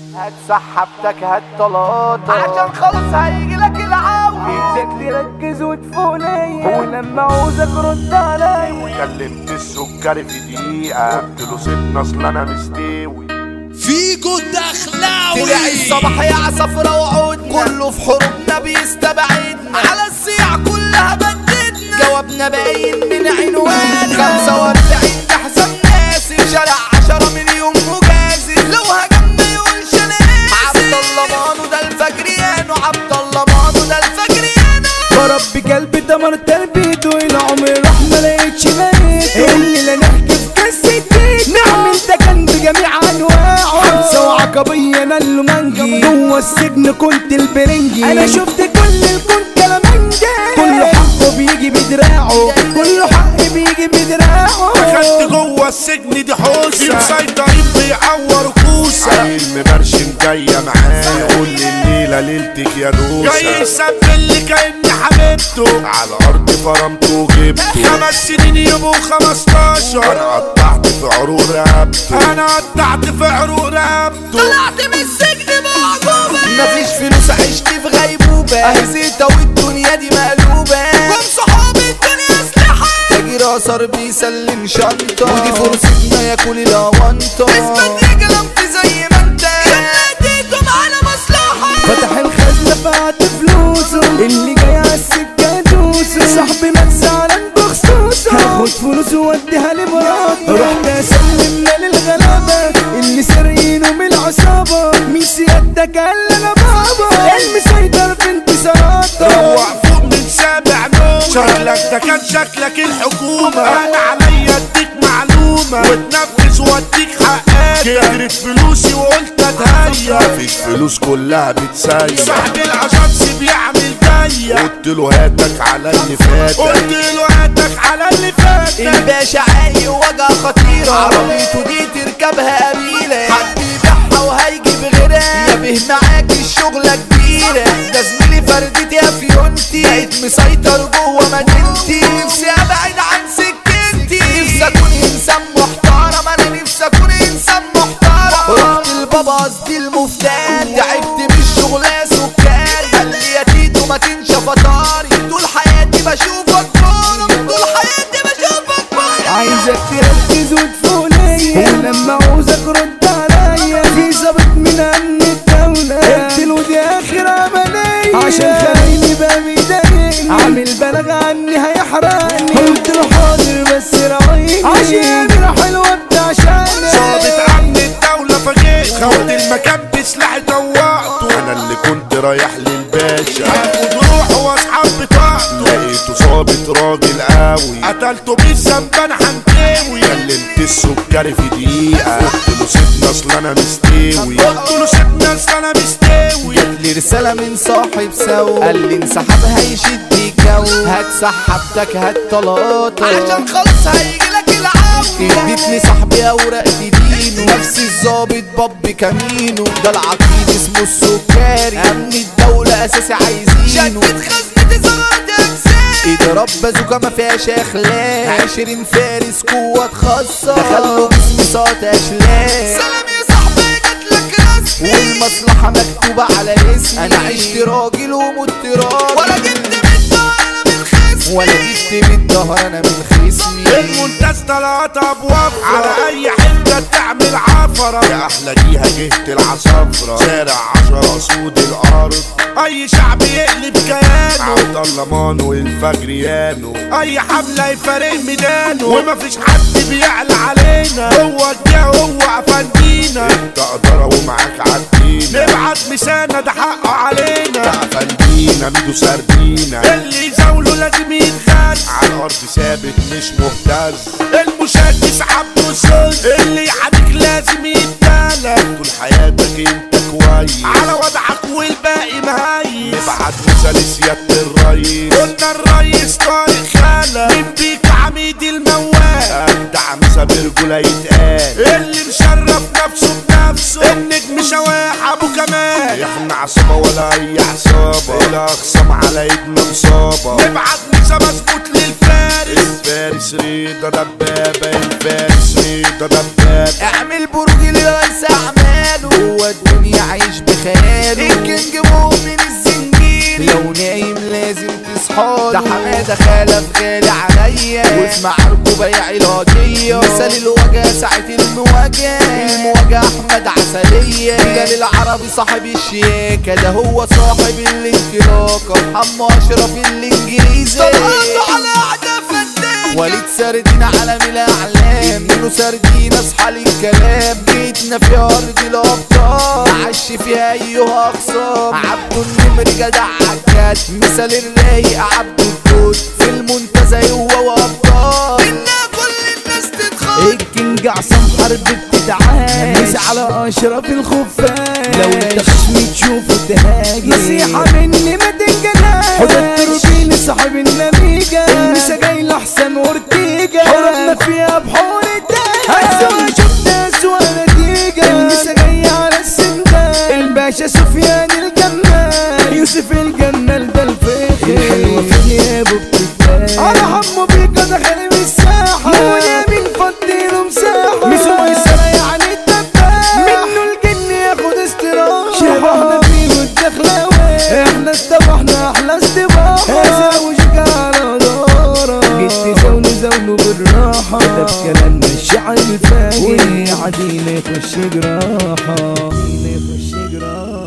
هتسحبتك هالطلاطة عشان خلاص هيجي لك العون ايدك تركز وتفوني ولما عاوزك رد علي كلمت السكري في دقيقة قلت له سيبنا اصل انا مستوي فيجو الدخلاوي طلع الصباح يا عصفرة وعودنا كله في حروبنا بيستبعدنا على السيع كلها بددنا جوابنا باين من عنوان 45 ده حساب ناسي شارع 10 مليون مجازي لو هجمنا يقولش انا عبد الله مانو ده الفجريانو عبد الله مانو ده الفجريانو بربي قلبي دمر تربيته العمر راح ما لقيتش بيته اللي لا نحكي في قصة نعمل ده كان بجميع انواعه حبسه وعقبيه نالو منجي جوه السجن كنت البرنجي انا شفت كل الكون كلامنجي كل حقه بيجي بدراعه كل حق بيجي بدراعه دخلت جوه السجن دي حوسة مسيطرين بيعوروا كوسة عيل مبرشم جاية معايا يقول لي الليلة ليلتك يا دوسة جاي يسبل لي كأني حبيبته على الأرض فرمته وجبته خمس سنين يبقوا خمستاشر أنا قطعت في عروق رقبته أنا قطعت في عروق رقبته طلعت من السجن معجوبة مفيش فلوس عشت في غيبوبة اهي زيطة والدنيا دي مقلوبة كم صحاب الدنيا اسلحة تاجر اثر بيسلم شنطة ودي فرصتنا ياكل الاونطة اثبت يا جلمت زي ما انت اديتم على مصلحة فتح الخزنة بعت فلوسه اللي جاي على السكة دوسه صاحبي مات زعلان بخصوصه هاخد فلوسه واديها لمراته رحت اسلمنا للغلابة اللي سارقينه من العصابة مين سيادتك قال انا بابا المسيطر في انتصاراته روح فوق من سابع نوم شكلك ده كان شكلك الحكومة أنا عليا أديك معلومة وتنفذ وأديك حقك كترت فلوسي وقلت أتهيأ مفيش فلوس كلها بتسيح صاحب الأجانس بيعمل جاية قلت له هاتك على اللي فاتك قلت له هاتك على اللي فاتك الباشا عالي ووجع خطيرة عربيته دي تركبها قبيلة حد يبيعها وهيجي بغيرها يا به معاك الشغلة كبيرة ده زميلي فردتي يا فيونتي بقيت مسيطر جوه مدينتي نفسي ابعد عن سكتي نفسي اكون انسان محترم انا نفسي اكون انسان محترم رحت لبابا قصدي المفتان تعبت من الشغل يا سكان قال لي يا تيتو ما تنشى فطاري طول حياتي بشوفك بورم طول حياتي بشوفك بورم عايزك تركز وتفولي ولما عاوزك رد عليا في ظابط من امن الدولة اقتله دي اخر عملية عشان خليني بقى بيضايقني عامل بلاغ عني هيحرقني قلت له حاضر بس راعيني عشان راح الواد عشاني صابت عني الدولة فجيت خدت المكان بسلاحي طوقته انا اللي كنت رايح للباشا هاخد روحه واصحاب بطاقته لقيته صابت راجل قوي قتلته بالذنب انا هنكوي كلمت السكري في دقيقة قلت له سيبنا اصل انا مستوي قلت له سيبنا اصل انا مستوي لي رسالة من صاحب سو قال لي انسحب هيشد الجو هتسحبتك هالطلاطة عشان خلاص هيجيلك العون اديتني صاحبي اوراق تدينه نفس الظابط باب كمينه ده العقيد اسمه السكري امن الدولة اساسي عايزينه شدت خزنة زغرة اجسام اضرب بازوكا ما فيهاش اخلاق عشرين فارس قوة خاصة دخلوا جسمي صوت اشلاك سلام يا صاحبي جاتلك رسمي والمصلحة مكتوبة على اسمي انا عشت راجل ومت راجل ولا جبت من الظهر انا من خصمي ولا جبت من الظهر انا من خصمي المنتز طلعت ابواب على اي حته تعمل عفره يا احلى جيها جهه العصافره شارع عشرة سود الارض اي شعب يقلب كيانه عبد الله مانو الفجريانو اي حمله يفارق ميدانه ومفيش حد بيعلى علينا هو الجا هو افندينا انت قدره ومعاك عدينا نبعت مسانه ده حقه علينا ده افندينا ميدو سردينا اللي يزاوله لازم يتخان على الارض ثابت مش مهتز المشاكس عبده السن اللي يعاديك لازم يتدلل طول حياتك انت كويس على وضعك والباقي مهيس نبعت مثال سيادة الرئيس قلنا الرئيس طارق خالة مين بيك عميد الموال ابدع مسا برجولة يتقال اللي مشرف نفسه بنفسه النجم شواح ابو كمال احنا عصابة ولا اي عصابة الاخصام على ايدنا مصابة نبعت مسا مظبوط للفارس الفارس ريضة دبابة الفارس ريضة دبابة اعمل برج لرئيس اعماله هو الدنيا ده خلف غالي عليا وفي معاركه بيع الهدية مثال الوجه ساعة المواجهة المواجهة احمد عسلية بلال العربي صاحب الشياكة ده هو صاحب الانطلاقة محمد اشرف الانجليزي طلعت على اعداء فدان وليد سردين عالم الاعلام منه سردين اصحى للكلام جيتنا في ارض الابطال معش فيها ايها اقصام عبده النمر جدع عجاد مثال الرايق عبده الدود في المنتزه هو وابطال منا كل الناس تتخاف الكينج عصام حرب بتتعاد مش على اشرف الخفاش لو انت خشمي تشوفه تهاجم نصيحة مني ما تنجناش حدى التروبيني صاحب النميجة المسا جاي لحسن اورتيجا حرمنا فيها بحور الدهب هزة شفت اسوأ نتيجة المسا جاي على السندان الباشا سفيان الجمال يوسف الجمال ده الفخر الحلوة في غيابه بتتقال على حمو بيكا دخل بالساحة مو اليمين فضيله مساحة ميسو ميسرة يعني الدباح منه الجن ياخد استراحة شبهنا فيه الدخلاوي احنا استبحنا احلى استباحة ازرق وشك على دارة جيت زونه زونه بالراحة ده بكلامنا الشعر الفاجر واللي عدينا يخش جراحة يخش جراحة